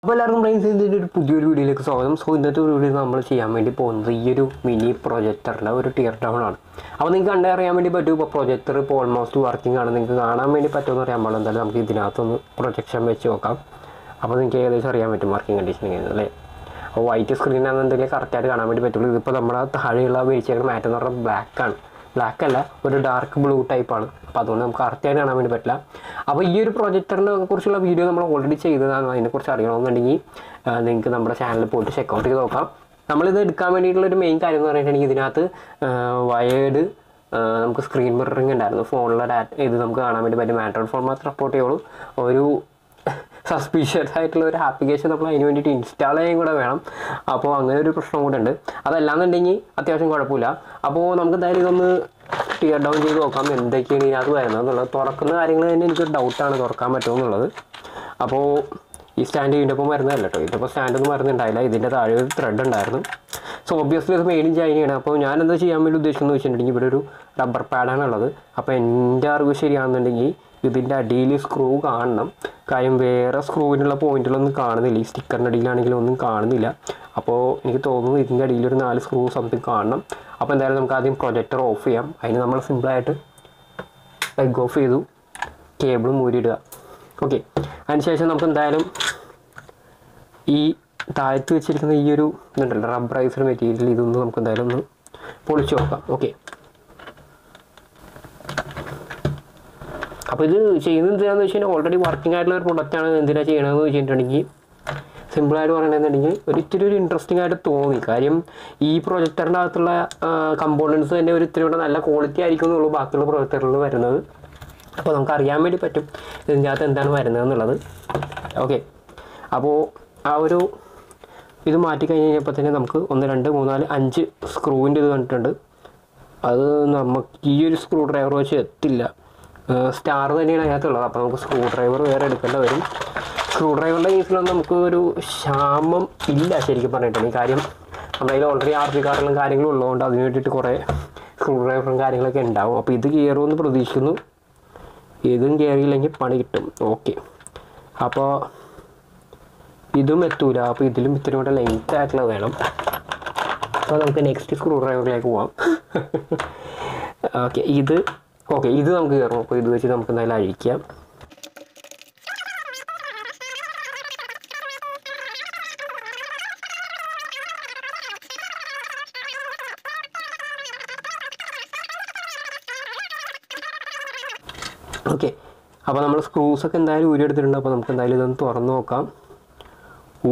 അപ്പോൾ എല്ലാവർക്കും ബ്രെയിൻസ് ഇതിൻ്റെ ഒരു പുതിയൊരു വീഡിയോയിലേക്ക് സ്വാഗതം സോ ഇന്നത്തെ ഒരു വീഡിയോ നമ്മൾ ചെയ്യാൻ വേണ്ടി പോകുന്നത് ഈ ഒരു മിനി പ്രൊജക്ടറിൻ്റെ ഒരു ടിയർ ഡൗൺ ആണ് അപ്പോൾ നിങ്ങൾക്ക് കണ്ടറിയാൻ വേണ്ടി പറ്റും ഇപ്പോൾ പ്രൊജക്ടർ ഇപ്പോൾ ഓൾമോസ്റ്റ് വർക്കിംഗ് ആണ് നിങ്ങൾക്ക് കാണാൻ വേണ്ടി പറ്റുമെന്ന് അറിയാൻ പാടില്ല എന്തായാലും നമുക്ക് ഇതിനകത്തൊന്ന് പ്രൊജക്ഷൻ വെച്ച് നോക്കാം അപ്പോൾ നിങ്ങൾക്ക് ഏകദേശം അറിയാൻ പറ്റും വർക്കിംഗ് കണ്ടീഷൻ അല്ലേ അപ്പോൾ വൈറ്റ് സ്ക്രീനാണെന്ന് എന്തെങ്കിലും കറക്റ്റായിട്ട് കാണാൻ വേണ്ടി പറ്റുള്ളൂ ഇതിപ്പോൾ നമ്മുടെ താഴെയുള്ള വിരിച്ചേക്കുന്ന മാറ്റ് എന്ന് പറഞ്ഞാൽ ബ്ലാക്ക് ആണ് ബ്ലാക്ക് അല്ല ഒരു ഡാർക്ക് ബ്ലൂ ടൈപ്പാണ് അപ്പോൾ അതുകൊണ്ട് നമുക്ക് കറക്റ്റായിട്ട് കാണാൻ വേണ്ടി പറ്റില്ല അപ്പോൾ ഈ ഒരു പ്രൊജക്ടറിനെ കുറിച്ചുള്ള വീഡിയോ നമ്മൾ ഓൾറെഡി ചെയ്തതാണ് അതിനെക്കുറിച്ച് അറിയണമെന്നുണ്ടെങ്കിൽ ആ, നിങ്ങൾക്ക് നമ്മുടെ ചാനലിൽ പോയിട്ട് ചെക്കൗട്ട് ചെയ്ത് നോക്കാം നമ്മളിത് എടുക്കാൻ വേണ്ടിയിട്ടുള്ള ഒരു മെയിൻ കാര്യം എന്ന് പറഞ്ഞിട്ടുണ്ടെങ്കിൽ ഇതിനകത്ത് വയേർഡ് നമുക്ക് സ്ക്രീൻ മിററിങ് ഉണ്ടായിരുന്നു ഫോണിലെ ഡാറ്റ ഇത് നമുക്ക് കാണാൻ വേണ്ടി പറ്റും ആൻഡ്രോയിഡ് ഫോൺ മാത്രം സപ്പോർട്ട് ചെയ്യുള്ളൂ ഒരു സസ്പീഷ്യസ് ആയിട്ടുള്ള ഒരു ആപ്ലിക്കേഷൻ നമ്മൾ അതിന് വേണ്ടിയിട്ട് ഇൻസ്റ്റാൾ ചെയ്യാൻ കൂടെ വേണം അപ്പോൾ അങ്ങനെ ഒരു പ്രശ്നം കൂടെ ഉണ്ട് അതല്ലാന്നുണ്ടെങ്കിൽ അത്യാവശ്യം കുഴപ്പമില്ല അപ്പോൾ നമുക്ക് എന്തായാലും ഇതൊന്ന് ടിയർ ഡൗൺ ചെയ്ത് നോക്കാം എന്തൊക്കെയാണ് ഇതിനകത്ത് വരുന്നത് എന്നുള്ളത് തുറക്കുന്ന കാര്യങ്ങൾ തന്നെ എനിക്കൊരു ഡൗട്ടാണ് തുറക്കാൻ പറ്റുമോ എന്നുള്ളത് അപ്പോൾ ഈ സ്റ്റാൻഡ് ഇതിൻ്റെ ഒപ്പം വരുന്നതല്ല കേട്ടോ ഇതിൻ്റെ ഒപ്പം സ്റ്റാൻഡൊന്നും വരുന്നുണ്ടായില്ല ഇതിൻ്റെ താഴെ ഒരു ത്രെഡ് ഉണ്ടായിരുന്നു സോ ഒബ്വിയസ്ലി ഇത് മെയിൻ ചൈനയാണ് അപ്പോൾ ഞാൻ എന്താ ചെയ്യാൻ വേണ്ടി ഉദ്ദേശിക്കുന്നത് വെച്ചിട്ടുണ്ടെങ്കിൽ ഇവിടെ ഒരു റബ്ബർ പാഡാണ് ഉള്ളത് അപ്പോൾ എൻ്റെ അറിവ് ശരിയാണെന്നുണ്ടെങ്കിൽ ഇതിൻ്റെ അടിയിൽ സ്ക്രൂ കാണണം കാര്യം വേറെ സ്ക്രൂവിനുള്ള പോയിന്റുകളൊന്നും കാണുന്നില്ല ഈ സ്റ്റിക്കറിൻ്റെ അടിയിലാണെങ്കിലും ഒന്നും കാണുന്നില്ല അപ്പോൾ എനിക്ക് തോന്നുന്നു ഇതിൻ്റെ അടിയിൽ ഒരു നാല് സ്ക്രൂ സംതിങ് കാണണം അപ്പോൾ എന്തായാലും നമുക്ക് ആദ്യം പ്രൊജക്ടർ ഓഫ് ചെയ്യാം അതിന് നമ്മൾ സിമ്പിളായിട്ട് പ്ലഗ് ഓഫ് ചെയ്തു കേബിളും ഊരിയിടുക ഓക്കെ അതിനുശേഷം നമുക്ക് എന്തായാലും ഈ താഴത്ത് വെച്ചിരിക്കുന്ന ഈ ഒരു ഇതുണ്ടല്ലോ റബ്ബറൈസർ മെറ്റീരിയൽ ഇതൊന്ന് നമുക്ക് എന്തായാലും ഒന്ന് പൊളിച്ചു നോക്കാം ഓക്കെ അപ്പോൾ ഇത് ചെയ്യുന്നത് എന്താണെന്ന് വെച്ച് കഴിഞ്ഞാൽ ഓൾറെഡി വർക്കിംഗ് ആയിട്ടുള്ള ഒരു പ്രൊഡക്റ്റാണ് എന്തിനാണ് ചെയ്യണമെന്ന് വെച്ചിട്ടുണ്ടെങ്കിൽ സിമ്പിളായിട്ട് പറയണമെന്നുണ്ടെങ്കിൽ ഒരു ഇത്തിരി ഒരു ഇൻട്രസ്റ്റിംഗ് ആയിട്ട് തോന്നി കാര്യം ഈ പ്രൊജക്ടറിൻ്റെ അകത്തുള്ള കമ്പോണൻസ് തന്നെ ഒരു ഇത്തിരി കൂടെ നല്ല ക്വാളിറ്റി ആയിരിക്കും എന്നുള്ളൂ ബാക്കിയുള്ള പ്രൊജക്ടറുകൾ വരുന്നത് അപ്പോൾ നമുക്ക് അറിയാൻ വേണ്ടി പറ്റും ഇതിൻ്റെ അകത്ത് എന്താണ് വരുന്നത് എന്നുള്ളത് ഓക്കെ അപ്പോൾ ആ ഒരു ഇത് മാറ്റി കഴിഞ്ഞ് കഴിഞ്ഞപ്പോൾ തന്നെ നമുക്ക് ഒന്ന് രണ്ട് മൂന്ന് നാല് അഞ്ച് സ്ക്രൂവിൻ്റെ ഇത് കണ്ടിട്ടുണ്ട് അത് നമുക്ക് ഈ ഒരു സ്ക്രൂ ഡ്രൈവർ വെച്ച് എത്തില്ല സ്റ്റാർ തന്നെയാണ് അതിനകത്തുള്ളത് അപ്പോൾ നമുക്ക് സ്ക്രൂ ഡ്രൈവർ വേറെ എടുക്കേണ്ടി വരും സ്ക്രൂ ഡ്രൈവറിൻ്റെ കേസിലൊന്നും നമുക്ക് ഒരു ക്ഷാമം ഇല്ല ശരിക്കും പറഞ്ഞിട്ടുണ്ടെങ്കിൽ കാര്യം നമ്മുടെ കയ്യിൽ ഓൾറെഡി ആർ പി കാർഡിലും കാര്യങ്ങളും ഉള്ളതുകൊണ്ട് അതിന് വേണ്ടിയിട്ട് കുറേ സ്ക്രൂ ഡ്രൈവറും കാര്യങ്ങളൊക്കെ ഉണ്ടാവും അപ്പോൾ ഇത് കയറുമെന്ന് പ്രതീക്ഷിക്കുന്നു ഇതും കയറിയില്ലെങ്കിൽ പണി കിട്ടും ഓക്കെ അപ്പോൾ ഇതും എത്തൂല അപ്പോൾ ഇതിലും ഇത്തിരി കൂടെ ലെങ്ത് ആയിട്ടുള്ളത് വേണം അപ്പോൾ നമുക്ക് നെക്സ്റ്റ് സ്ക്രൂ ഡ്രൈവറിലേക്ക് പോവാം ഓക്കെ ഇത് ഓക്കെ ഇത് നമുക്ക് കയറും അപ്പോൾ ഇത് വെച്ച് നമുക്ക് എന്തായാലും അഴിക്കാം ഓക്കെ അപ്പോൾ നമ്മൾ സ്ക്രൂസ് ഒക്കെ എന്തായാലും ഊരിയെടുത്തിട്ടുണ്ട് അപ്പോൾ നമുക്ക് എന്തായാലും ഇതൊന്ന് തുറന്ന് നോക്കാം ഊ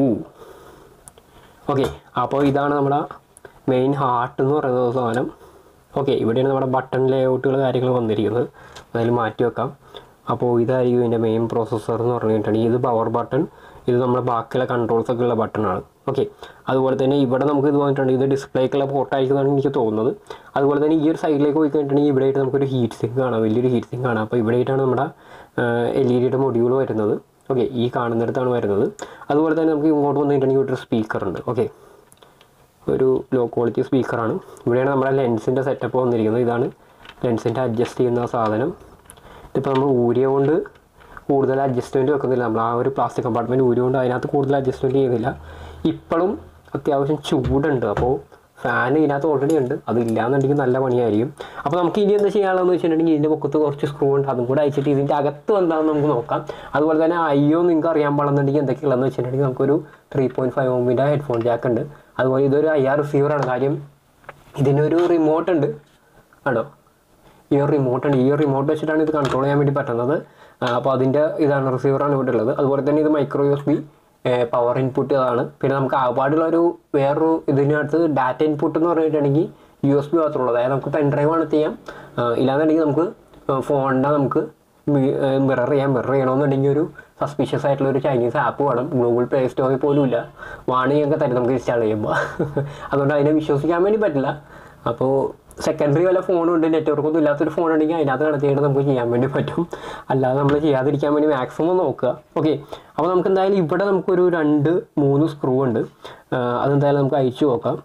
ഓക്കെ അപ്പോൾ ഇതാണ് നമ്മുടെ മെയിൻ ഹാർട്ട് എന്ന് പറയുന്ന സാധനം ഓക്കെ ഇവിടെയാണ് നമ്മുടെ ബട്ടൺ ലേഔട്ടുകൾ കാര്യങ്ങൾ വന്നിരിക്കുന്നത് എന്തായാലും മാറ്റി വെക്കാം അപ്പോൾ ഇതായിരിക്കും ഇതിൻ്റെ മെയിൻ പ്രോസസ്സർ എന്ന് പറഞ്ഞിട്ടുണ്ടെങ്കിൽ ഇത് പവർ ബട്ടൺ ഇത് നമ്മുടെ ബാക്കിയുള്ള കൺട്രോൾസ് ഒക്കെ ഉള്ള ബട്ടണാണ് ഓക്കെ അതുപോലെ തന്നെ ഇവിടെ നമുക്ക് ഇത് വന്നിട്ടുണ്ടെങ്കിൽ ഇത് ഡിസ്പ്ലേക്കുള്ള പോർട്ടായിരിക്കുന്നതാണ് എനിക്ക് തോന്നുന്നത് അതുപോലെ തന്നെ ഈ ഒരു സൈഡിലേക്ക് പോയി കഴിഞ്ഞിട്ടുണ്ടെങ്കിൽ ഇവിടെ ആയിട്ട് നമുക്കൊരു ഹീറ്റ് സിങ്ക് കാണാം വലിയൊരു ഹീറ്റ് സിങ്ക് കാണാം അപ്പോൾ ഇവിടെ ആയിട്ടാണ് നമ്മുടെ എൽ ഇ ഡിയുടെ മൊഡ്യൂൾ വരുന്നത് ഓക്കെ ഈ കാണുന്നിടത്താണ് വരുന്നത് അതുപോലെ തന്നെ നമുക്ക് ഇങ്ങോട്ട് വന്നിട്ടുണ്ടെങ്കിൽ ഇവിടെ ഒരു സ്പീക്കർ ഉണ്ട് ഓക്കെ ഒരു ലോ ക്വാളിറ്റി സ്പീക്കറാണ് ഇവിടെയാണ് നമ്മുടെ ലെൻസിൻ്റെ സെറ്റപ്പ് വന്നിരിക്കുന്നത് ഇതാണ് ലെൻസിൻ്റെ അഡ്ജസ്റ്റ് ചെയ്യുന്ന സാധനം ഇതിപ്പോൾ നമ്മൾ ഊരിയ കൊണ്ട് കൂടുതൽ അഡ്ജസ്റ്റ്മെൻറ്റ് വെക്കുന്നില്ല നമ്മൾ ആ ഒരു പ്ലാസ്റ്റിക് കമ്പാർട്ട്മെൻറ്റ് ഊരിയ അതിനകത്ത് കൂടുതൽ അഡ്ജസ്റ്റ്മെൻറ്റ് ചെയ്യുന്നില്ല ഇപ്പോഴും അത്യാവശ്യം ചൂടുണ്ട് അപ്പോൾ ഫാൻ ഇതിനകത്ത് ഓൾറെഡി ഉണ്ട് അതില്ലാന്നുണ്ടെങ്കിൽ നല്ല പണിയായിരിക്കും അപ്പോൾ നമുക്ക് ഇനി എന്താ ചെയ്യാനുള്ളതെന്ന് വെച്ചിട്ടുണ്ടെങ്കിൽ ഇതിൻ്റെ പൊക്കത്ത് കുറച്ച് സ്ക്രൂ ഉണ്ട് അതും കൂടെ അയച്ചിട്ട് ഇതിൻ്റെ അകത്ത് എന്താണെന്ന് നമുക്ക് നോക്കാം അതുപോലെ തന്നെ അയ്യോ നിങ്ങൾക്ക് അറിയാൻ പാടുന്നുണ്ടെങ്കിൽ എന്തൊക്കെയുള്ളതെന്ന് വെച്ചിട്ടുണ്ടെങ്കിൽ നമുക്കൊരു ത്രീ പോയിൻറ്റ് ഫൈവ് ഓമിൻ്റെ ഹെഡ്ഫോൺ ജാക്ക് ഉണ്ട് അതുപോലെ ഇതൊരു ഐ ആർ റിസീവറാണ് കാര്യം ഇതിനൊരു റിമോട്ട് ഉണ്ട് ആണോ ഈ ഒരു റിമോട്ട് ഉണ്ട് ഈ ഒരു റിമോട്ട് വെച്ചിട്ടാണ് ഇത് കൺട്രോൾ ചെയ്യാൻ വേണ്ടി പറ്റുന്നത് അപ്പോൾ അതിൻ്റെ ഇതാണ് റിസീവറാണ് ഇവിടെ ഉള്ളത് അതുപോലെ തന്നെ ഇത് micro U S B power input അതാണ് പിന്നെ നമുക്ക് ആപാടുള്ള ഒരു വേറൊരു ഇതിനകത്ത് ഡാറ്റ ഇൻപുട്ട് എന്ന് പറഞ്ഞിട്ടുണ്ടെങ്കിൽ യു എസ് ബി മാത്രമുള്ളൂ അതായത് നമുക്ക് പെൻ ഡ്രൈവ് ആണ് ചെയ്യാം ആ, ഇല്ലാന്നുണ്ടെങ്കിൽ നമുക്ക് ഫോണിൻ്റെ നമുക്ക് മിറർ ചെയ്യാം മിറർ ചെയ്യണമെന്നുണ്ടെങ്കിൽ ഒരു സസ്പീഷ്യസ് ആയിട്ടുള്ള ഒരു ചൈനീസ് ആപ്പ് വേണം ഗൂഗിൾ പ്ലേ സ്റ്റോറിൽ പോലും ഇല്ല വാണിംഗ് ഒക്കെ തരും നമുക്ക് ഇൻസ്റ്റാൾ ചെയ്യുമ്പോൾ അതുകൊണ്ട് അതിനെ വിശ്വസിക്കാൻ വേണ്ടി പറ്റില്ല അപ്പോൾ സെക്കൻഡറി വല്ല ഫോണുണ്ട് നെറ്റ്വർക്ക് ഒന്നും ഇല്ലാത്തൊരു ഫോൺ ഉണ്ടെങ്കിൽ അതിനകത്ത് കണക്ട് നമുക്ക് ചെയ്യാൻ വേണ്ടി പറ്റും അല്ലാതെ നമ്മൾ ചെയ്യാതിരിക്കാൻ വേണ്ടി മാക്സിമം നോക്കുക ഓക്കെ അപ്പോൾ നമുക്ക് എന്തായാലും ഇവിടെ നമുക്കൊരു രണ്ട് മൂന്ന് സ്ക്രൂ ഉണ്ട് ആ, അതെന്തായാലും നമുക്ക് അയച്ചു നോക്കാം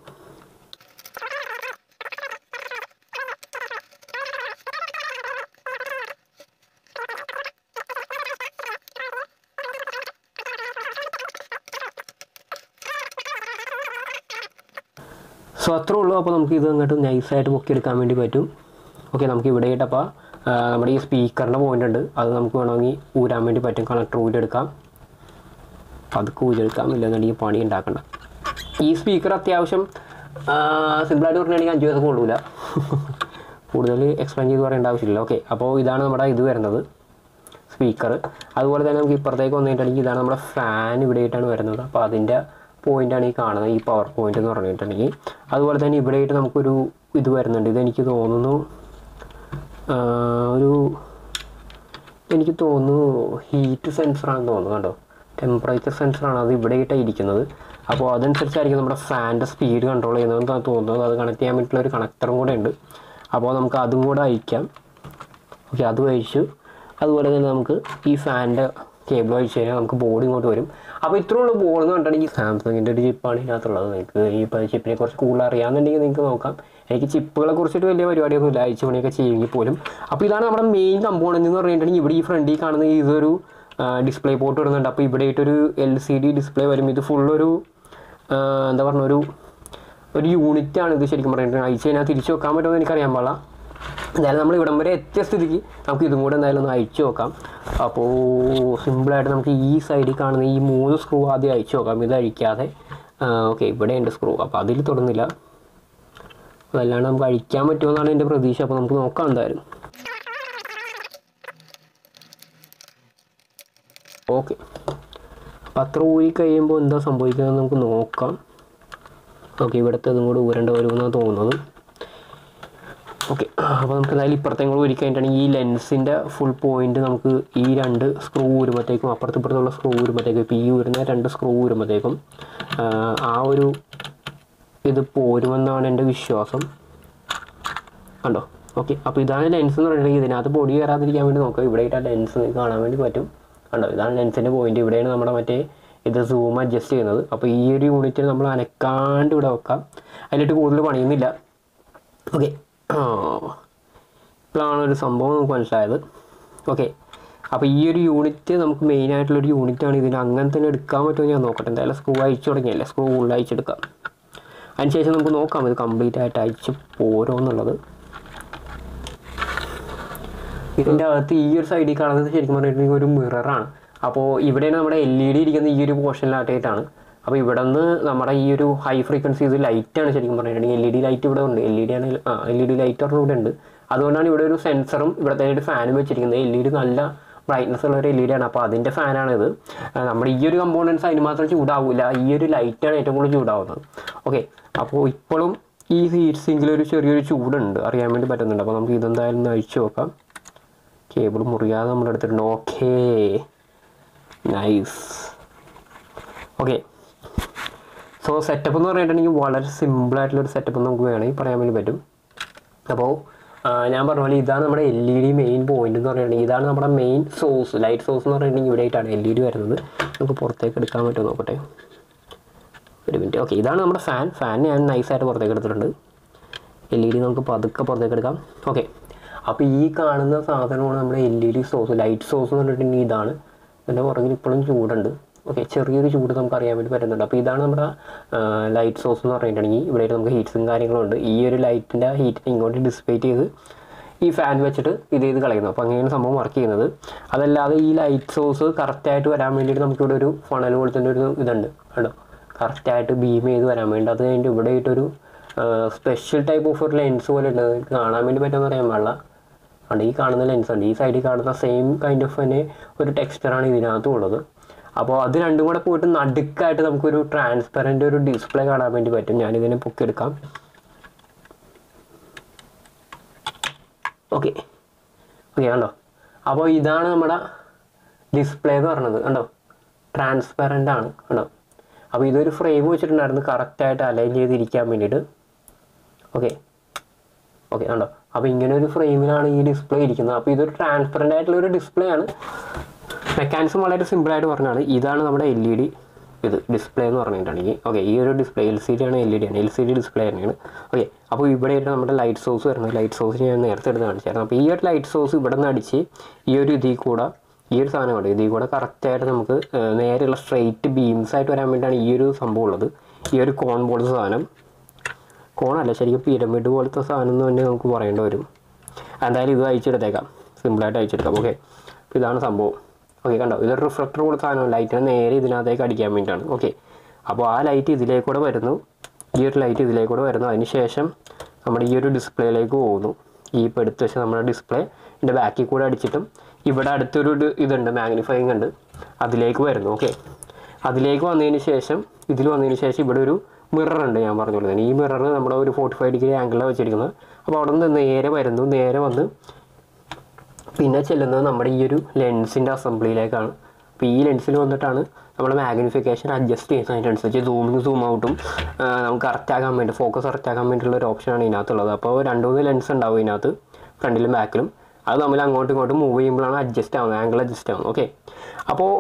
സോ അത്രേ ഉള്ളൂ അപ്പോൾ നമുക്ക് ഇത് അങ്ങോട്ട് നൈസായിട്ട് പൊക്കിയെടുക്കാൻ വേണ്ടി പറ്റും ഓക്കെ നമുക്ക് ഇവിടെ ആയിട്ടപ്പോൾ നമ്മുടെ ഈ സ്പീക്കറിൻ്റെ പോയിന്റ് ഉണ്ട് അത് നമുക്ക് വേണമെങ്കിൽ ഊരാൻ വേണ്ടി പറ്റും കണക്ടർ ഊരെടുക്കാം പതുക്കെ ഊരെടുക്കാം ഇല്ലെന്നുണ്ടെങ്കിൽ പണി ഉണ്ടാക്കണ്ട ഈ സ്പീക്കർ അത്യാവശ്യം സിമ്പിളായിട്ട് പറഞ്ഞിട്ടുണ്ടെങ്കിൽ അഞ്ച് ദിവസം കൊള്ളൂല കൂടുതൽ എക്സ്പ്ലെയിൻ ചെയ്ത് പറയേണ്ട ആവശ്യമില്ല ഓക്കെ അപ്പോൾ ഇതാണ് നമ്മുടെ ഇത് വരുന്നത് സ്പീക്കർ അതുപോലെ തന്നെ നമുക്ക് ഇപ്പുറത്തേക്ക് വന്നിട്ടുണ്ടെങ്കിൽ ഇതാണ് നമ്മുടെ ഫാൻ ഇവിടെ ആയിട്ടാണ് വരുന്നത് അപ്പോൾ അതിൻ്റെ പോയിൻ്റാണ് ഈ കാണുന്നത് ഈ പവർ പോയിന്റ് എന്ന് പറഞ്ഞിട്ടുണ്ടെങ്കിൽ അതുപോലെ തന്നെ ഇവിടെ ആയിട്ട് നമുക്കൊരു ഇത് വരുന്നുണ്ട് ഇതെനിക്ക് തോന്നുന്നു ആ, ഒരു എനിക്ക് തോന്നുന്നു ഹീറ്റ് സെൻസറാണെന്ന് തോന്നുന്നു കണ്ടോ ടെമ്പറേച്ചർ സെൻസറാണ് അത് ഇവിടെ ആയിട്ടാണ് ഇരിക്കുന്നത് അപ്പോൾ അതനുസരിച്ചായിരിക്കും നമ്മുടെ ഫാനിൻ്റെ സ്പീഡ് കൺട്രോൾ ചെയ്യുന്നതെന്ന് തോന്നുന്നത് അത് കണക്ട് ചെയ്യാൻ വേണ്ടിയിട്ടുള്ള ഒരു കണക്ടറും കൂടെ ഉണ്ട് അപ്പോൾ നമുക്ക് അതും കൂടെ അയക്കാം ഓക്കെ അത് കഴിച്ചു അതുപോലെ തന്നെ നമുക്ക് ഈ ഫാനിൻ്റെ കേബിൾ കഴിച്ച് കഴിഞ്ഞാൽ നമുക്ക് ബോർഡ് ഇങ്ങോട്ട് വരും അപ്പോൾ ഇത്രയുള്ള ബോർഡ് എന്ന് പറഞ്ഞിട്ടുണ്ടെങ്കിൽ സാംസങ്ങിൻ്റെ ഒരു ചിപ്പാണ് ഇതിനകത്തുള്ളത് നിങ്ങൾക്ക് ഈ ഇപ്പോൾ ചിപ്പിനെ കുറിച്ച് കൂടുതൽ അറിയാമെന്നുണ്ടെങ്കിൽ നിങ്ങൾക്ക് നോക്കാം എനിക്ക് ചിപ്പുകളെ കുറിച്ചിട്ട് വലിയ പരിപാടിയൊന്നും ഇല്ല അയച്ചു പണിയൊക്കെ ചെയ്യുമെങ്കിൽ പോലും അപ്പോൾ ഇതാണ് നമ്മുടെ മെയിൻ കമ്പോണൻറ്റ് എന്ന് പറഞ്ഞിട്ടുണ്ടെങ്കിൽ ഇവിടെ ഈ ഫ്രണ്ടിൽ കാണുന്ന ഇതൊരു ഡിസ്പ്ലേ പോർട്ട് വരുന്നുണ്ട് അപ്പോൾ ഇവിടെ ആയിട്ടൊരു എൽ സി ഡി ഡിസ്പ്ലേ വരും ഇത് ഫുള്ളൊരു എന്താ പറഞ്ഞ ഒരു ഒരു യൂണിറ്റാണ് ഇത് ശരിക്കും പറഞ്ഞിട്ടുണ്ടെങ്കിൽ അയച്ചു കഴിഞ്ഞാൽ തിരിച്ചു വെക്കാൻ പറ്റുമെന്ന് എനിക്കറിയാൻ പാടില്ല എന്തായാലും നമ്മൾ ഇവിടം വരെ എത്തിയ സ്ഥിതിക്ക് നമുക്ക് ഇതും കൂടെ എന്തായാലും ഒന്ന് അയച്ചു നോക്കാം അപ്പോൾ സിമ്പിളായിട്ട് നമുക്ക് ഈ സൈഡിൽ കാണുന്ന ഈ മൂന്ന് സ്ക്രൂ ആദ്യം അയച്ചു നോക്കാം ഇത് അഴിക്കാതെ ഓക്കെ ഇവിടെ ഉണ്ട് സ്ക്രൂ അപ്പോൾ അതിൽ തൊടുന്നില്ല അതല്ലാണ്ട് നമുക്ക് അഴിക്കാൻ പറ്റുമെന്നാണ് എൻ്റെ പ്രതീക്ഷ അപ്പോൾ നമുക്ക് നോക്കാം എന്തായാലും ഓക്കെ അപ്പോൾ അത്ര ഊരി കഴിയുമ്പോൾ എന്താ സംഭവിക്കുന്നതെന്ന് നമുക്ക് നോക്കാം ഓക്കെ ഇവിടുത്തെ ഇതും കൂടെ ഊരേണ്ട വരുമെന്നാണ് തോന്നുന്നത് ഓക്കെ അപ്പോൾ നമുക്ക് എന്തായാലും ഇപ്പുറത്തേയും കൂടെ ഒരുക്കി കഴിഞ്ഞിട്ടുണ്ടെങ്കിൽ ഈ ലെൻസിൻ്റെ ഫുൾ പോയിന്റ് നമുക്ക് ഈ രണ്ട് സ്ക്രൂ ഊരുമ്പോഴത്തേക്കും അപ്പുറത്ത് ഇപ്പുറത്തുള്ള സ്ക്രൂ ഊരുമ്പോഴത്തേക്കും ഇപ്പോൾ ഈ ഊരുന്ന രണ്ട് സ്ക്രൂ ഊരുമ്പോഴത്തേക്കും ആ ഒരു ഇത് പോരുമെന്നാണ് എൻ്റെ വിശ്വാസം കണ്ടോ ഓക്കെ അപ്പോൾ ഇതാണ് ലെൻസ് എന്ന് പറഞ്ഞിട്ടുണ്ടെങ്കിൽ ഇതിനകത്ത് പൊടി കയറാതിരിക്കാൻ വേണ്ടി നോക്കുക ഇവിടെ ആയിട്ട് ആ ലെൻസ് കാണാൻ വേണ്ടി പറ്റും കണ്ടോ ഇതാണ് ലെൻസിൻ്റെ പോയിന്റ് ഇവിടെയാണ് നമ്മുടെ മറ്റേ ഇത് സൂം അഡ്ജസ്റ്റ് ചെയ്യുന്നത് അപ്പോൾ ഈ ഒരു യൂണിറ്റിൽ നമ്മൾ അനക്കാണ്ട് ഇവിടെ വെക്കാം അതിലിട്ട് കൂടുതൽ പണിയുന്നില്ല ഓക്കെ ഇപ്പോഴാണ് ഒരു സംഭവം നമുക്ക് മനസ്സിലായത് ഓക്കെ അപ്പോൾ ഈ ഒരു യൂണിറ്റ് നമുക്ക് മെയിൻ ആയിട്ടുള്ളൊരു യൂണിറ്റാണ് ഇതിന് അങ്ങനെ തന്നെ എടുക്കാൻ പറ്റുമോ ഞാൻ നോക്കട്ടെ എന്തായാലും സ്ക്രൂ അയച്ചു തുടങ്ങിയല്ലേ സ്ക്രൂ ഉള്ളിൽ അയച്ചെടുക്കാം അതിനുശേഷം നമുക്ക് നോക്കാം ഇത് കംപ്ലീറ്റ് ആയിട്ട് അയച്ച് പോരോ എന്നുള്ളത് ഇതിൻ്റെ അകത്ത് ഈ ഒരു സൈഡിൽ കാണുന്നത് ശരിക്കും പറഞ്ഞിട്ടുണ്ടെങ്കിൽ ഒരു മിററാണ് അപ്പോൾ ഇവിടെയാണ് നമ്മുടെ എൽ ഇ ഡി ഇരിക്കുന്ന ഈ ഒരു പോർഷനിലായിട്ടാണ് അപ്പോൾ ഇവിടെ നിന്ന് നമ്മുടെ ഈ ഒരു ഹൈ ഫ്രീക്വൻസി ഇത് ലൈറ്റാണ് ശരിക്കും പറഞ്ഞിട്ടുണ്ടെങ്കിൽ എൽ ഇ ഡി ലൈറ്റ് ഇവിടെ ഉണ്ട് എൽ ഇ ഡി ആണ് ആ എൽ ഇ ഡി ലൈറ്റ് ഒരെണ്ണം ഇവിടെ ഉണ്ട് അതുകൊണ്ടാണ് ഇവിടെ ഒരു സെൻസറും ഇവിടെ തന്നെ ഒരു ഫാനും വെച്ചിരിക്കുന്നത് എൽ ഇ ഡി നല്ല ബ്രൈറ്റ്നസ് ഉള്ള ഒരു എൽ ഇ ഡി ആണ് അപ്പോൾ അതിൻ്റെ ഫാനാണിത് നമ്മുടെ ഈ ഒരു കമ്പോണൻസ് അതിന് മാത്രം ചൂടാവില്ല ഈ ഒരു ലൈറ്റാണ് ഏറ്റവും കൂടുതൽ ചൂടാവുന്നത് ഓക്കെ അപ്പോൾ ഇപ്പോഴും ഈ ഹീറ്റ് സിങ്കിൽ ഒരു ചെറിയൊരു ചൂടുണ്ട് അറിയാൻ വേണ്ടി പറ്റുന്നുണ്ട് അപ്പോൾ നമുക്ക് ഇതെന്തായാലും ഒന്ന് അഴിച്ചു നോക്കാം കേബിൾ മുറിയാതെ നമ്മൾ എടുത്തിട്ടുണ്ട് okay nice okay so setup എന്ന് പറഞ്ഞിട്ടുണ്ടെങ്കിൽ വളരെ സിമ്പിളായിട്ടുള്ളൊരു സെറ്റപ്പ് നമുക്ക് വേണമെങ്കിൽ പറയാൻ വേണ്ടി പറ്റും അപ്പോൾ ഞാൻ പറഞ്ഞ പോലെ ഇതാണ് നമ്മുടെ L E D main point എന്ന് പറഞ്ഞിട്ടുണ്ടെങ്കിൽ ഇതാണ് നമ്മുടെ മെയിൻ സോഴ്സ് ലൈറ്റ് സോഴ്സ് എന്ന് പറഞ്ഞിട്ടുണ്ടെങ്കിൽ ഇവിടെ ആയിട്ടാണ് എൽ ഇ ഡി വരുന്നത് നമുക്ക് പുറത്തേക്ക് എടുക്കാൻ പറ്റുമോ നോക്കട്ടെ ഒരു മിനിറ്റ് ഓക്കെ ഇതാണ് നമ്മുടെ ഫാൻ ഫാൻ ഞാൻ നൈസായിട്ട് പുറത്തേക്ക് എടുത്തിട്ടുണ്ട് എൽ ഇ ഡി നമുക്ക് പതുക്കെ പുറത്തേക്ക് എടുക്കാം ഓക്കെ അപ്പോൾ ഈ കാണുന്ന സാധനമാണ് നമ്മുടെ L E D source light source എന്ന് പറഞ്ഞിട്ടുണ്ടെങ്കിൽ ഇതാണ് ഇതിൻ്റെ പുറകിൽ ഇപ്പോഴും ചൂടുണ്ട് ഓക്കെ ചെറിയൊരു ചൂട് നമുക്ക് അറിയാൻ വേണ്ടി പറ്റുന്നുണ്ട് അപ്പോൾ ഇതാണ് നമ്മുടെ ലൈറ്റ് സോഴ്സ് എന്ന് പറഞ്ഞിട്ടുണ്ടെങ്കിൽ ഇവിടെ നമുക്ക് ഹീറ്റ്സും കാര്യങ്ങളുണ്ട് ഈ ഒരു ലൈറ്റിൻ്റെ ഹീറ്റിനെ ഇങ്ങോട്ട് ഡിസ്പേറ്റ് ചെയ്ത് ഈ ഫാൻ വെച്ചിട്ട് ഇത് ചെയ്ത് കളയുന്നു അപ്പോൾ അങ്ങനെയാണ് സംഭവം വർക്ക് ചെയ്യുന്നത് അതല്ലാതെ ഈ ലൈറ്റ് സോഴ്സ് കറക്റ്റായിട്ട് വരാൻ വേണ്ടിയിട്ട് നമുക്കിവിടെ ഒരു ഫണൽ പോലത്തെ ഒരു ഇതുണ്ട് കേട്ടോ കറക്റ്റായിട്ട് ബീം ചെയ്ത് വരാൻ വേണ്ടി അത് കഴിഞ്ഞിട്ട് ഇവിടെ ആയിട്ടൊരു സ്പെഷ്യൽ ടൈപ്പ് ഓഫ് ഒരു ലെൻസ് പോലെ ഉണ്ട് അത് കാണാൻ വേണ്ടി പറ്റുമെന്ന് അറിയാൻ പാടില്ല ഉണ്ട് ഈ കാണുന്ന ലെൻസ് ഉണ്ട് ഈ സൈഡിൽ കാണുന്ന സെയിം കൈൻഡ് ഓഫ് തന്നെ ഒരു ടെക്സ്ചറാണ് ഇതിനകത്തും ഉള്ളത് അപ്പോൾ അത് രണ്ടും കൂടെ പോയിട്ട് നടുക്കായിട്ട് നമുക്കൊരു ട്രാൻസ്പെറൻ്റ് ഒരു ഡിസ്പ്ലേ കാണാൻ വേണ്ടി പറ്റും ഞാനിതിനെ പൊക്കിയെടുക്കാം ഓക്കെ ഓക്കെ കണ്ടോ അപ്പോൾ ഇതാണ് നമ്മുടെ ഡിസ്പ്ലേ എന്ന് പറയുന്നത് കണ്ടോ ട്രാൻസ്പെറൻ്റ് ആണ് കണ്ടോ അപ്പോൾ ഇതൊരു ഫ്രെയിം വെച്ചിട്ടുണ്ടായിരുന്നു കറക്റ്റായിട്ട് അലൈൻ ചെയ്തിരിക്കാൻ വേണ്ടിയിട്ട് ഓക്കെ ഓക്കെ കണ്ടോ അപ്പോൾ ഇങ്ങനെ ഒരു ഫ്രെയിമിലാണ് ഈ ഡിസ്പ്ലേ ഇരിക്കുന്നത് അപ്പോൾ ഇതൊരു ട്രാൻസ്പെറൻ്റ് ആയിട്ടുള്ള ഒരു ഡിസ്പ്ലേ ആണ് മെക്കാനിസം വളരെ സിമ്പിളായിട്ട് പറഞ്ഞാണ് ഇതാണ് നമ്മുടെ എൽ ഇ ഡി ഇത് ഡിസ്പ്ലേ എന്ന് പറഞ്ഞിട്ടുണ്ടെങ്കിൽ ഓക്കെ ഈ ഒരു ഡിസ്പ്ലേ എൽ സി ഡി ആണ് എൽ ഇ ഡി ആണ് എൽ സി ഡി ഡിസ്പ്ലേ തന്നെയാണ് ഓക്കെ അപ്പോൾ ഇവിടെ ആയിട്ട് നമ്മുടെ ലൈറ്റ് സോഴ്സ് വരുന്നത് ലൈറ്റ് സോഴ്സ് ഞാൻ നേരത്തെ എടുത്ത് കാണിച്ചായിരുന്നു അപ്പോൾ ഈ ഒരു ലൈറ്റ് സോഴ്സ് ഇവിടെ നിന്ന് അടിച്ച് ഈ ഒരു ഇതിൽ കൂടെ ഈ ഒരു സാധനം ഉണ്ട് ഇതിൽ കൂടെ കറക്റ്റായിട്ട് നമുക്ക് ഏഹ്, നേരെയുള്ള സ്ട്രെയിറ്റ് ബീംസ് ആയിട്ട് വരാൻ വേണ്ടിയിട്ടാണ് ഈ ഒരു സംഭവം ഉള്ളത് ഈ ഒരു കോൺ ബോർഡ് സാധനം കോണല്ല ശരിക്കും പിരമിഡ് പോലത്തെ സാധനം എന്ന് തന്നെ നമുക്ക് പറയേണ്ടി വരും എന്തായാലും ഇത് അയച്ചെടുത്തേക്കാം സിമ്പിളായിട്ട് അയച്ചെടുക്കാം ഓക്കെ അപ്പോൾ ഇതാണ് സംഭവം ഓക്കെ കണ്ടോ ഇതൊരു റിഫ്ലക്ടർ കൂടെ സാധനം ലൈറ്റിനെ നേരെ ഇതിനകത്തേക്ക് അടിക്കാൻ വേണ്ടിയിട്ടാണ് ഓക്കെ അപ്പോൾ ആ ലൈറ്റ് ഇതിലേക്കൂടെ വരുന്നു ഈ ഒരു ലൈറ്റ് ഇതിലേക്കൂടെ വരുന്നു അതിന് ശേഷം നമ്മുടെ ഈ ഒരു ഡിസ്പ്ലേയിലേക്ക് പോകുന്നു ഈ ഇപ്പോൾ എടുത്ത് വെച്ച നമ്മുടെ ഡിസ്പ്ലേ ഇതിൻ്റെ ബാക്കിൽ കൂടെ അടിച്ചിട്ടും ഇവിടെ അടുത്തൊരു ഇത് ഇതുണ്ട് മാഗ്നിഫൈങ് ഉണ്ട് അതിലേക്ക് വരുന്നു ഓക്കെ അതിലേക്ക് വന്നതിന് ശേഷം ഇതിൽ വന്നതിന് ശേഷം ഇവിടെ ഒരു മിറർ ഉണ്ട് ഞാൻ പറഞ്ഞോളൂ ഈ മിറർ നമ്മുടെ ഒരു ഫോർട്ടി ഫൈവ് ഡിഗ്രി ആംഗിളിലാണ് വെച്ചിരിക്കുന്നത് അപ്പോൾ അവിടെ നിന്ന് നേരെ വരുന്നു നേരെ വന്ന് പിന്നെ ചെല്ലുന്നത് നമ്മുടെ ഈ ഒരു ലെൻസിൻ്റെ അസംബ്ലിയിലേക്കാണ് അപ്പോൾ ഈ ലെൻസിൽ വന്നിട്ടാണ് നമ്മൾ മാഗ്നിഫിക്കേഷൻ അഡ്ജസ്റ്റ് ചെയ്യുന്നത് അതിനനുസരിച്ച് സൂമിങ് സൂം ഔട്ടും നമുക്ക് കറക്റ്റ് ആക്കാൻ വേണ്ടി ഫോക്കസ് കറക്റ്റ് ആക്കാൻ വേണ്ടിയിട്ടുള്ള ഒരു ഓപ്ഷനാണ് ഇതിനകത്തുള്ളത് അപ്പോൾ രണ്ട് മൂന്ന് ലെൻസ് ഉണ്ടാവും ഇതിനകത്ത് ഫ്രണ്ടിലും ബാക്കിലും അത് തമ്മിൽ അങ്ങോട്ടും ഇങ്ങോട്ടും മൂവ് ചെയ്യുമ്പോഴാണ് അഡ്ജസ്റ്റ് ആവുന്നത് ആംഗിൾ അഡ്ജസ്റ്റ് ആവുന്നത് ഓക്കെ അപ്പോൾ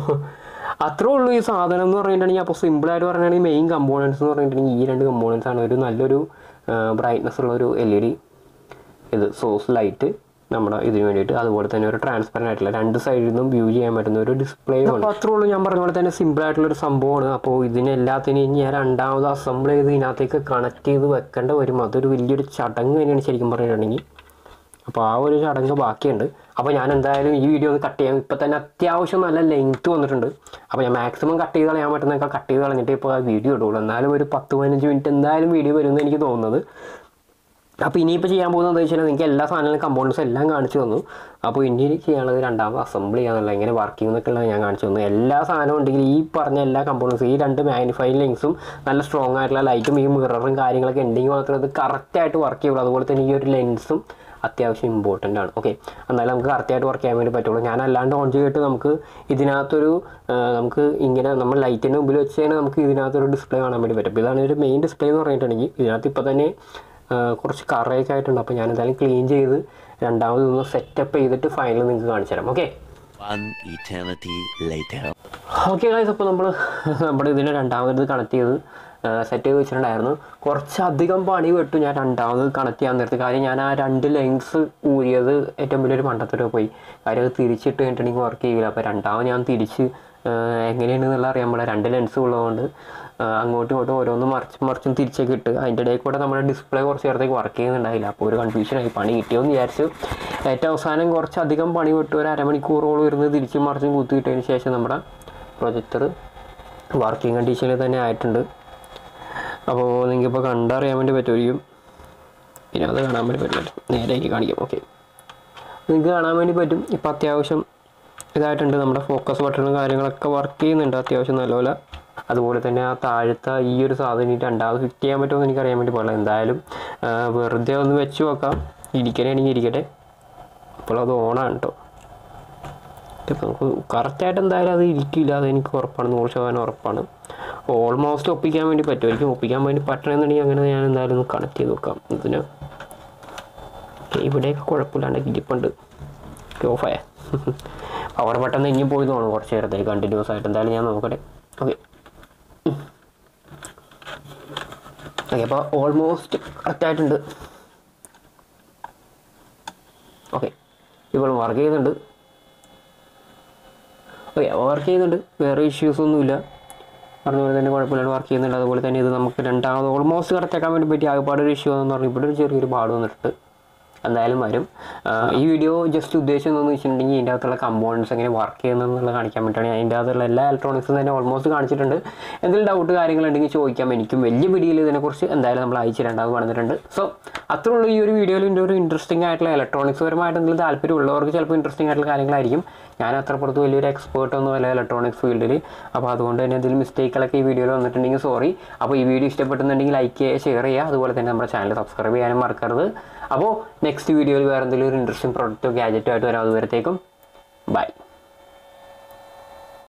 അത്രേ ഉള്ളൂ ഈ സാധനം എന്ന് പറഞ്ഞിട്ടുണ്ടെങ്കിൽ അപ്പോൾ സിമ്പിളായിട്ട് പറയുകയാണെങ്കിൽ മെയിൻ കമ്പോണൻസ് എന്ന് പറഞ്ഞിട്ടുണ്ടെങ്കിൽ ഈ രണ്ട് കമ്പോണൻസ് ആണ് ഒരു നല്ലൊരു ബ്രൈറ്റ്നസ് ഉള്ള ഒരു എൽ ഇ ഡി ഇത് സോഴ്സ് ലൈറ്റ് നമ്മുടെ ഇതിന് വേണ്ടിയിട്ട് അതുപോലെ തന്നെ ഒരു ട്രാൻസ്പെറൻ്റ് ആയിട്ടുള്ള രണ്ട് സൈഡിൽ നിന്നും വ്യൂ ചെയ്യാൻ പറ്റുന്ന ഒരു ഡിസ്പ്ലേ അപ്പോൾ അത്രേ ഉള്ളൂ ഞാൻ പറഞ്ഞ പോലെ തന്നെ സിമ്പിൾ ആയിട്ടുള്ള ഒരു സംഭവമാണ് അപ്പോൾ ഇതിനെല്ലാത്തിനും ഞാൻ രണ്ടാമത് അസംബിൾ ചെയ്ത് ഇതിനകത്തേക്ക് കണക്ട് ചെയ്ത് വെക്കേണ്ട വരും അതൊരു വലിയൊരു ചടങ്ങ് തന്നെയാണ് ശരിക്കും പറഞ്ഞിട്ടുണ്ടെങ്കിൽ അപ്പോൾ ആ ഒരു ചടങ്ങ് ബാക്കിയുണ്ട് അപ്പോൾ ഞാൻ എന്തായാലും ഈ വീഡിയോ ഒന്ന് കട്ട് ചെയ്യാം ഇപ്പോൾ തന്നെ അത്യാവശ്യം നല്ല ലെങ്ത് വന്നിട്ടുണ്ട് അപ്പോൾ ഞാൻ മാക്സിമം കട്ട് ചെയ്ത് കളയാൻ പറ്റുന്നതൊക്കെ കട്ട് ചെയ്ത് കളഞ്ഞിട്ട് ഇപ്പോൾ ആ വീഡിയോ ഇടുള്ളൂ എന്നാലും ഒരു പത്ത് പതിനഞ്ച് മിനിറ്റ് എന്തായാലും വീഡിയോ വരുമെന്ന് എനിക്ക് തോന്നുന്നത് അപ്പോൾ ഇനിയിപ്പോൾ ചെയ്യാൻ പോകുന്നത് എന്താ വെച്ചാൽ നിങ്ങൾക്ക് എല്ലാ സാധനങ്ങളും കമ്പോണൻസ് എല്ലാം കാണിച്ചു തന്നു അപ്പോൾ ഇനി ചെയ്യാനുള്ളത് രണ്ടാമത് അസംബിൾ ചെയ്യാന്നുള്ള എങ്ങനെ വർക്കിംഗ് എന്നൊക്കെ ഉള്ളത് ഞാൻ കാണിച്ചു തന്നു എല്ലാ സാധനവും ഉണ്ടെങ്കിൽ ഈ പറഞ്ഞ എല്ലാ കമ്പോണൻസ് ഈ രണ്ട് മാഗ്നിഫൈങ് ലിങ്ക്സും നല്ല സ്ട്രോങ് ആയിട്ടുള്ള ലൈറ്റും ഈ മിററും കാര്യങ്ങളൊക്കെ ഉണ്ടെങ്കിൽ മാത്രമേ അത് കറക്റ്റായിട്ട് വർക്ക് ചെയ്യുള്ളൂ അതുപോലെ തന്നെ ഈ ഒരു ലെൻസും അത്യാവശ്യം ഇമ്പോർട്ടൻ്റ് ആണ് ഓക്കെ എന്നാലും നമുക്ക് കറക്റ്റായിട്ട് വർക്ക് ചെയ്യാൻ വേണ്ടി പറ്റുള്ളൂ ഞാൻ അല്ലാണ്ട് ഓൺ ചെയ്തിട്ട് നമുക്ക് ഇതിനകത്തൊരു ആ, നമുക്ക് ഇങ്ങനെ നമ്മൾ ലൈറ്റിൻ്റെ മുമ്പിൽ വെച്ച് തന്നെ നമുക്ക് ഇതിനകത്തൊരു ഡിസ്പ്ലേ കാണാൻ വേണ്ടി പറ്റും അപ്പോൾ ഇതാണ് ഒരു മെയിൻ ഡിസ്പ്ലേ എന്ന് പറഞ്ഞിട്ടുണ്ടെങ്കിൽ ഇതിനകത്ത് ഇപ്പോൾ തന്നെ ആ, കുറച്ച് കറയൊക്കെ ആയിട്ടുണ്ട് അപ്പോൾ ഞാൻ എന്തായാലും ക്ലീൻ ചെയ്ത് രണ്ടാമത് ഒന്ന് സെറ്റപ്പ് ചെയ്തിട്ട് ഫൈനൽ നിങ്ങൾക്ക് കാണിച്ചു തരാം okay One eternity later. Okay guys അപ്പോൾ നമ്മൾ നമ്മുടെ ഇതിനെ രണ്ടാമത് കണക്ട് ചെയ്ത് സെറ്റ് ചെയ്ത് വെച്ചിട്ടുണ്ടായിരുന്നു കുറച്ചധികം പണി പെട്ടു ഞാൻ രണ്ടാമത് കണക്ട് ചെയ്യാൻ നേരത്തെ കാര്യം ഞാൻ ആ രണ്ട് ലെങ്സ് ഊരിയത് ഏറ്റവും വലിയൊരു മണ്ടത്തരം പോയി കാര്യം അത് തിരിച്ചിട്ട് കഴിഞ്ഞിട്ടുണ്ടെങ്കിൽ വർക്ക് ചെയ്യില്ല അപ്പോൾ രണ്ടാമത് ഞാൻ തിരിച്ച് ആ, എങ്ങനെയാണെന്നുള്ള അറിയാൻ പാടില്ല രണ്ട് ലെൻസ് ഉള്ളതുകൊണ്ട് ആ, അങ്ങോട്ടും ഇങ്ങോട്ടും ഓരോന്നും മറിച്ചും മറിച്ചും തിരിച്ചൊക്കെ ഇട്ട് അതിൻ്റെ ഇടയിൽ കൂടെ നമ്മുടെ ഡിസ്പ്ലേ കുറച്ച് നേരത്തേക്ക് വർക്ക് ചെയ്യുന്നുണ്ടായില്ല അപ്പോൾ ഒരു കൺഫ്യൂഷനായി പണി കിട്ടിയോന്ന് വിചാരിച്ചു ഏറ്റവും അവസാനം കുറച്ചധികം പണി വിട്ട് ഒരു അരമണിക്കൂറോളം ഇരുന്ന് തിരിച്ചും മറിച്ചും കുത്തിയിട്ടതിന് ശേഷം നമ്മുടെ പ്രൊജക്ടർ വർക്കിംഗ് കണ്ടീഷനിൽ തന്നെ ആയിട്ടുണ്ട് അപ്പോൾ നിങ്ങൾക്കിപ്പോൾ കണ്ടറിയാൻ വേണ്ടി പറ്റുമായിരിക്കും ഇനി അത് കാണാൻ വേണ്ടി പറ്റില്ല നേരേക്ക് കാണിക്കാം ഓക്കെ നിങ്ങൾക്ക് കാണാൻ വേണ്ടി പറ്റും ഇപ്പോൾ അത്യാവശ്യം ഇതായിട്ടുണ്ട് നമ്മുടെ ഫോക്കസ് ബട്ടണും കാര്യങ്ങളൊക്കെ വർക്ക് ചെയ്യുന്നുണ്ട് അത്യാവശ്യം നല്ലപോലെ അതുപോലെ തന്നെ ആ താഴത്തെ ഈ ഒരു സാധനം ഇനി രണ്ടാമത് ഫിറ്റ് ചെയ്യാൻ പറ്റുമെന്ന് എനിക്കറിയാൻ വേണ്ടി പാടില്ല എന്തായാലും ആ, വെറുതെ ഒന്ന് വെച്ച് നോക്കാം ഇരിക്കണമെങ്കിൽ ഇരിക്കട്ടെ അപ്പോൾ അത് ഓണാണ് കേട്ടോ ഇപ്പം നമുക്ക് കറക്റ്റായിട്ട് എന്തായാലും അത് ഇരിക്കില്ല അത് എനിക്ക് ഉറപ്പാണ് നൂറ് ശതമാനം ഉറപ്പാണ് ഓൾമോസ്റ്റ് ഒപ്പിക്കാൻ വേണ്ടി പറ്റുമായിരിക്കും ഒപ്പിക്കാൻ വേണ്ടി പറ്റണമെന്നുണ്ടെങ്കിൽ അങ്ങനെ ഞാൻ എന്തായാലും ഒന്ന് കണക്ട് ചെയ്ത് വെക്കാം ഇതിന് ഇവിടെയൊക്കെ കുഴപ്പമില്ലാണ്ട് ഇരിപ്പുണ്ട് ഓഫായ പവർ പെട്ടെന്ന് ഇനി പോയി തോന്നുന്നു കുറച്ച് നേരത്തേക്ക് കണ്ടിന്യൂസ് ആയിട്ട് എന്തായാലും ഞാൻ നോക്കട്ടെ ഓക്കെ ഓക്കെ അപ്പോൾ ഓൾമോസ്റ്റ് കറക്റ്റായിട്ടുണ്ട് ഓക്കെ ഇപ്പോൾ വർക്ക് ചെയ്യുന്നുണ്ട് ഓക്കെ വർക്ക് ചെയ്യുന്നുണ്ട് വേറെ ഇഷ്യൂസ് ഒന്നുമില്ല പറഞ്ഞ പോലെ തന്നെ കുഴപ്പമില്ലാണ്ട് വർക്ക് ചെയ്യുന്നുണ്ട് അതുപോലെ തന്നെ ഇത് നമുക്ക് രണ്ടാമത് ഓൾമോസ്റ്റ് കറക്റ്റ് ആക്കാൻ വേണ്ടി പറ്റി ആകെപ്പാട് ഒരു ഇഷ്യൂ എന്ന് പറഞ്ഞാൽ ഇവിടെ ഒരു ചെറിയൊരു പാട് വന്നിട്ടുണ്ട് എന്തായാലും വരും ആ, ഈ വീഡിയോ ജസ്റ്റ് ഉദ്ദേശം എന്താണെന്ന് വെച്ചിട്ടുണ്ടെങ്കിൽ ഇതിൻ്റെ അകത്തുള്ള കമ്പോണൻസ് എങ്ങനെ വർക്ക് ചെയ്യുന്നതെന്നുള്ള കാണിക്കാൻ വേണ്ടിയിട്ടാണ് ഞാൻ ഇതിൻ്റെ അകത്തുള്ള എല്ലാ ഇലക്ട്രോണിക്സും തന്നെ ഓൾമോസ്റ്റ് കാണിച്ചിട്ടുണ്ട് എന്തെങ്കിലും ഡൗട്ട് കാര്യങ്ങളുണ്ടെങ്കിൽ ചോദിക്കാം എനിക്കും വലിയ വീഡിയോയിൽ ഇതിനെക്കുറിച്ച് എന്തായാലും നമ്മൾ അയച്ചു രണ്ടാമത് പറഞ്ഞിട്ടുണ്ട് സോ അത്രേ ഉള്ളൂ ഈ ഒരു വീഡിയോയിൽ ഇതിൻ്റെ ഒരു ഇൻട്രസ്റ്റിംഗ് ആയിട്ടുള്ള ഇലക്ട്രോണിക്സ് പരമായിട്ട് എന്തെങ്കിലും താല്പര്യമുള്ളവർക്ക് ചിലപ്പോൾ ഇൻട്രസ്റ്റിംഗ് ആയിട്ടുള്ള കാര്യങ്ങളായിരിക്കും ഞാൻ അത്ര പുറത്ത് വലിയൊരു എക്സ്പേർട്ട് ഒന്നും അല്ല ഇലക്ട്രോണിക്സ് ഫീൽഡിൽ അപ്പോൾ അതുകൊണ്ട് തന്നെ എന്തെങ്കിലും മിസ്റ്റേക്കുകളൊക്കെ ഈ വീഡിയോയിൽ വന്നിട്ടുണ്ടെങ്കിൽ സോറി അപ്പോൾ ഈ വീഡിയോ ഇഷ്ടപ്പെടുന്നുണ്ടെങ്കിൽ ലൈക്ക് ചെയ്യുക ഷെയർ ചെയ്യുക അതുപോലെ തന്നെ നമ്മുടെ ചാനൽ സബ്സ്ക്രൈബ് ചെയ്യാനും മറക്കരുത് അപ്പോൾ നെക്സ്റ്റ് വീഡിയോയിൽ വേറെ എന്തെങ്കിലും ഒരു ഇൻട്രസ്റ്റിംഗ് പ്രൊഡക്റ്റോ ഗാജറ്റോ ആയിട്ട് വരാം അതുവരത്തേക്കും ബൈ